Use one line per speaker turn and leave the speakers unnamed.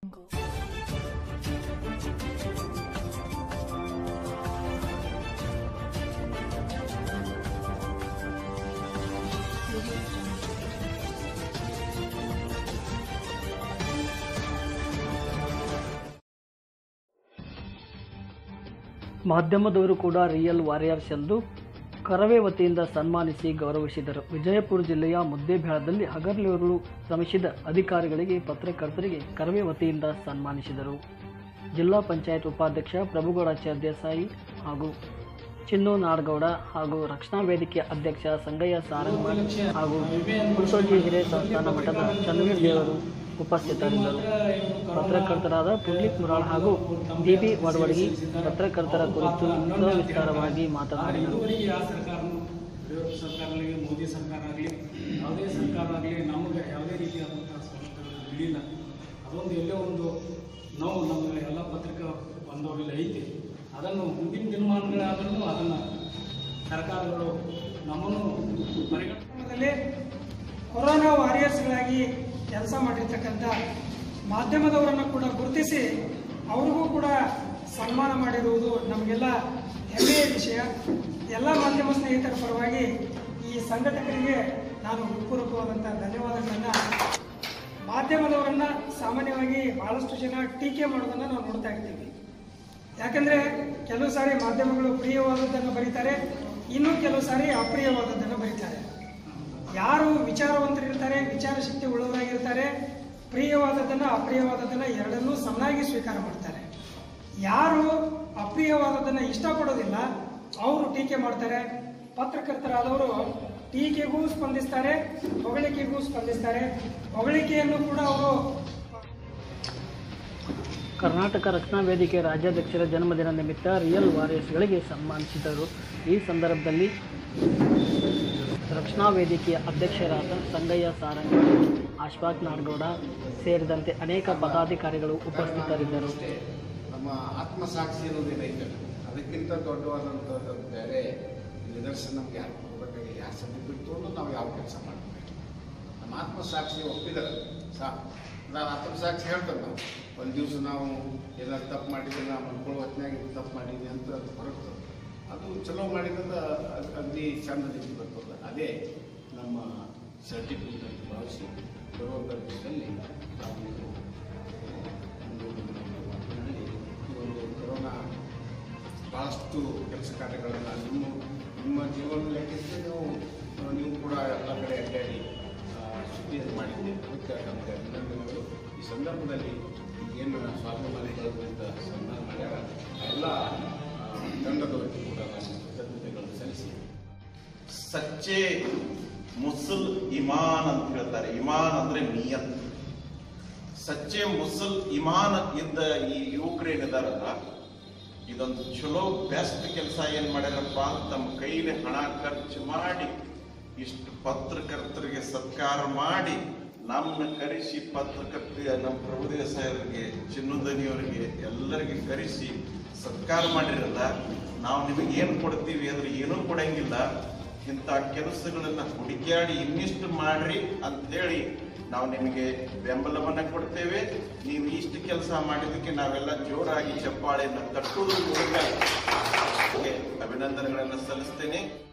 ಮಾಧ್ಯಮದವರು ಕೂಡ real warriors ಎಂದು ಕರವೇ ವತಿಯಿಂದ ಸನ್ಮಾನಿಸಿ ಗೌರವಿಸಿದರು ವಿಜಯಪುರ ಜಿಲ್ಲೆಯ ಮುದ್ದೇಬೇಳದಲ್ಲಿ ಹಗಲಿರುಳು ಶ್ರಮಿಸಿದ ಅಧಿಕಾರಿಗಳಿಗೆ ಪತ್ರಕರ್ತರಿಗೆ ಕರವೇ ವತಿಯಿಂದ ಸನ್ಮಾನಿಸಿದರು ಜಿಲ್ಲಾ ಪಂಚಾಯತ್ ಉಪಾಧ್ಯಕ್ಷ ಪ್ರಭುಗೌಡಾಚಾರ್ಯ ದೇಸಾಯಿ ಹಾಗೂ ಚಿನ್ನು ನಾಡಗೌಡ ಹಾಗೂ ರಕ್ಷಣಾ ವೇದಿಕೆ ಅಧ್ಯಕ್ಷ ಸಂಗಯ್ಯ ಸಾರಂಗಮಠ್ ಹಾಗೂ ಕುರುಸೋಜಿ ಹಿರೇ ಸಂಸ್ಥಾನ ಮಠದ ಚನ್ನವೀರ್ ದೇವರು ಉಪಸ್ಥಿತರಿದ್ದರು ಪತ್ರಕರ್ತರಾದ ಪುಂಡ್ಲಿಕ್ ಮುರಾಳ್ ಹಾಗೂ ಡಿಬಿ ವಡವಡಗಿ ಪತ್ರಕರ್ತರ ಕುರಿತು ಸವಿಸ್ತಾರವಾಗಿ ಮಾತನಾಡಿದರು
ಇದುವರೆಗೆ ಯಾವ ಸರ್ಕಾರನೂ ವಿರೋಧ ಸರ್ಕಾರ ಆಗಲಿ ಮೋದಿ ಸರ್ಕಾರ ಆಗಲಿ ಯಾವುದೇ ಸರ್ಕಾರ ಆಗಲಿ ನಮಗೆ ಯಾವುದೇ ರೀತಿಯಾದಂಥ ಸವಲತ್ತುಗಳು ನೀಡಿಲ್ಲ ಅದೊಂದು ಎಲ್ಲೋ ಒಂದು ನೋವು ನಮಗೆ ಎಲ್ಲ ಪತ್ರಿಕಾ ಬಂದವರಲ್ಲಿ ಐತಿ ಅದನ್ನು ಮುಂದಿನ ದಿನಮಾನಗಳಾದರೂ ಅದನ್ನು ಸರ್ಕಾರಗಳು ನಮ್ಮನ್ನು ಪರಿಗಣ
ಕಾರ್ಯಕ್ರಮದಲ್ಲಿ ಕೊರೋನಾ ವಾರಿಯರ್ಸ್ಗಳಾಗಿ ಕೆಲಸ ಮಾಡಿರ್ತಕ್ಕಂಥ ಮಾಧ್ಯಮದವರನ್ನು ಕೂಡ ಗುರುತಿಸಿ ಅವ್ರಿಗೂ ಕೂಡ ಸನ್ಮಾನ ಮಾಡಿರುವುದು ನಮಗೆಲ್ಲ ಹೆಮ್ಮೆಯ ವಿಷಯ ಎಲ್ಲ ಮಾಧ್ಯಮ ಸ್ನೇಹಿತರ ಪರವಾಗಿ ಈ ಸಂಘಟಕರಿಗೆ ನಾನು ಹೃತ್ಪೂರ್ವಕವಾದಂಥ ಧನ್ಯವಾದಗಳನ್ನು ಮಾಧ್ಯಮದವರನ್ನ ಸಾಮಾನ್ಯವಾಗಿ ಬಹಳಷ್ಟು ಜನ ಟೀಕೆ ಮಾಡೋದನ್ನು ನಾವು ನೋಡ್ತಾ ಇರ್ತೀವಿ ಯಾಕಂದ್ರೆ ಕೆಲವು ಸಾರಿ ಮಾಧ್ಯಮಗಳು ಪ್ರಿಯವಾದದ್ದನ್ನು ಬರೀತಾರೆ ಇನ್ನು ಕೆಲವು ಸಾರಿ ಅಪ್ರಿಯವಾದದ್ದನ್ನು ಬರೀತಾರೆ ಯಾರು ವಿಚಾರವಂತರಿರ್ತಾರೆ ವಿಚಾರ ಶಕ್ತಿ ಉಳ್ಳವರಾಗಿರ್ತಾರೆ ಪ್ರಿಯವಾದದ್ದನ್ನು ಅಪ್ರಿಯವಾದದ್ದನ್ನು ಎರಡನ್ನೂ ಸಮನಾಗಿ ಸ್ವೀಕಾರ ಮಾಡ್ತಾರೆ ಯಾರು ಅಪ್ರಿಯವಾದದ್ದನ್ನು ಇಷ್ಟಪಡೋದಿಲ್ಲ ಅವರು ಟೀಕೆ ಮಾಡ್ತಾರೆ ಪತ್ರಕರ್ತರಾದವರು ಟೀಕೆಗೂ ಸ್ಪಂದಿಸ್ತಾರೆ ಹೊಗಳಿಕೆಗೂ ಸ್ಪಂದಿಸ್ತಾರೆ ಹೊಗಳಿಕೆಯನ್ನು ಕೂಡ ಅವರು
ಕರ್ನಾಟಕ ರಕ್ಷಣಾ ವೇದಿಕೆ ರಾಜ್ಯಾಧ್ಯಕ್ಷರ ಜನ್ಮದಿನ ನಿಮಿತ್ತ ರಿಯಲ್ ವಾರಿಯರ್ಸ್ಗಳಿಗೆ ಸನ್ಮಾನಿಸಿದರು ಈ ಸಂದರ್ಭದಲ್ಲಿ ರಕ್ಷಣಾ ವೇದಿಕೆಯ ಅಧ್ಯಕ್ಷರಾದ ಸಂಗಯ್ಯ ಸಾರಂಗ ಅಶ್ವಾಕ್ ನಾಡಗೌಡ ಸೇರಿದಂತೆ ಅನೇಕ ಪದಾಧಿಕಾರಿಗಳು ಉಪಸ್ಥಿತರಿದ್ದರು
ನಮ್ಮ ಆತ್ಮಸಾಕ್ಷಿ ಅನ್ನೋದೇನೈತೆ ಅದಕ್ಕಿಂತ ದೊಡ್ಡವಾದಂಥದ್ದು ಬೇರೆ ನಿದರ್ಶನ ನಮ್ಗೆ ಯಾರು ಕೊಡಬೇಕಾಗಿಲ್ಲ ಯಾರು ಸರ್ಟಿಫಿಕೇಟ್ ತೊಗೊಂಡು ನಾವು ಯಾವ ಕೆಲಸ ಮಾಡಬೇಕು ನಮ್ಮ ಆತ್ಮಸಾಕ್ಷಿ ಒಪ್ಪಿದರೆ ಸಾಕು ನಾನು ಆತ್ಮಸಾಕ್ಷಿ ಹೇಳ್ತೇನೆ ನಾವು ಒಂದು ದಿವಸ ನಾವು ಏನಾದ್ರು ತಪ್ಪು ಮಾಡಿದ್ರೆ ನಾವು ಅನ್ಕೊಳ್ಳೋ ಹೊತ್ತಿನಾಗ ಇದು ತಪ್ಪು ಮಾಡಿದ್ವಿ ಅಂತ ಅದು ಬರುತ್ತೆ ಅದು ಚಲೋ ಮಾಡಿದ್ರೆ ಅದು ಅಗ್ದಿ ಚಂದ ರೀತಿ ಬರ್ತದೆ ಅದೇ ನಮ್ಮ ಸರ್ಟಿಫಿಕೇಟ್ ಅಂತ ಭಾವಿಸಿ ಬರುವಂಥ ದಿವಸದಲ್ಲಿ ನಾವು ಇದು ಒಂದು ಈ ಒಂದು ಕೊರೋನಾ ಭಾಳಷ್ಟು ಕೆಲಸ ಕಾರ್ಯಗಳನ್ನು ನಿಮ್ಮ ನಿಮ್ಮ ಜೀವನ ಲೆಕ್ಕಿಸಿದ್ರೆ ನೀವು ಆ, ನೀವು ಕೂಡ ಎಲ್ಲ ಕಡೆ ಅಡ್ಡಾಡಿ ಆ, ಸುದ್ದಿಯನ್ನು ಮಾಡಿದ್ದೆ ಅದಕ್ಕೆ ನಮಗೆ ಅಭಿನಂದನೆಗಳು ಈ ಸಂದರ್ಭದಲ್ಲಿ ಏನು ಸ್ವಾಭಿಮಾನಿ ಬಳಗದಿಂದ ಸನ್ಮಾನ ಮಾಡ್ಯಾರ ಆ ಎಲ್ಲ ಆ, ತಂಡದವರಿಗೆ ಕೂಡ ನಾನು ಕೃತಜ್ಞತೆಗಳನ್ನು ಸಲ್ಲಿಸಿ
ಸಚ್ಚೆ ಮುಸಲ್ ಇಮಾನ್ ಅಂತ ಹೇಳ್ತಾರೆ ಇಮಾನ್ ಅಂದ್ರೆ ನಿಯತ್ ಸಚ್ಚೆ ಮುಸಲ್ ಇಮಾನ್ ಇದ್ದ ಈ ಯುವಕರು ಏನಿದಾರಲ್ಲ ಇದೊಂದು ಚಲೋ ಬೆಸ್ಟ್ ಕೆಲಸ ಏನ್ ಮಾಡ್ಯಾರಪ್ಪ ಅಂತ ತಮ್ಮ ಕೈಲಿ ಹಣ ಖರ್ಚು ಮಾಡಿ ಇಷ್ಟು ಪತ್ರಕರ್ತರಿಗೆ ಸತ್ಕಾರ ಮಾಡಿ ನಮ್ಮನ್ನ ಕರೆಸಿ ಪತ್ರಕರ್ತ ನಮ್ಮ ಪ್ರಭುದೇವ ಸಾಹೇಬರಿಗೆ ಚಿನ್ನುದನಿಯವರಿಗೆ ಎಲ್ಲರಿಗೆ ಕರೆಸಿ ಸತ್ಕಾರ ಮಾಡಿರಲ್ಲ ನಾವು ನಿಮಗೆ ಏನು ಕೊಡ್ತೀವಿ ಅಂದ್ರೆ ಏನೂ ಕೊಡಂಗಿಲ್ಲ ಇಂಥ ಕೆಲಸಗಳನ್ನ ಹುಡುಕ್ಯಾಡಿ ಇನ್ನಿಷ್ಟು ಮಾಡ್ರಿ ಅಂತೇಳಿ ನಾವು ನಿಮಗೆ ಬೆಂಬಲವನ್ನ ಕೊಡ್ತೇವೆ ನೀವು ಇಷ್ಟು ಕೆಲಸ ಮಾಡಿದ್ದಕ್ಕೆ ನಾವೆಲ್ಲ ಜೋರಾಗಿ ಚಪ್ಪಾಳೆಯನ್ನು ತಟ್ಟುವುದ್ರ ಮೂಲಕ ನಿಮಗೆ ಅಭಿನಂದನೆಗಳನ್ನು ಸಲ್ಲಿಸ್ತೇನೆ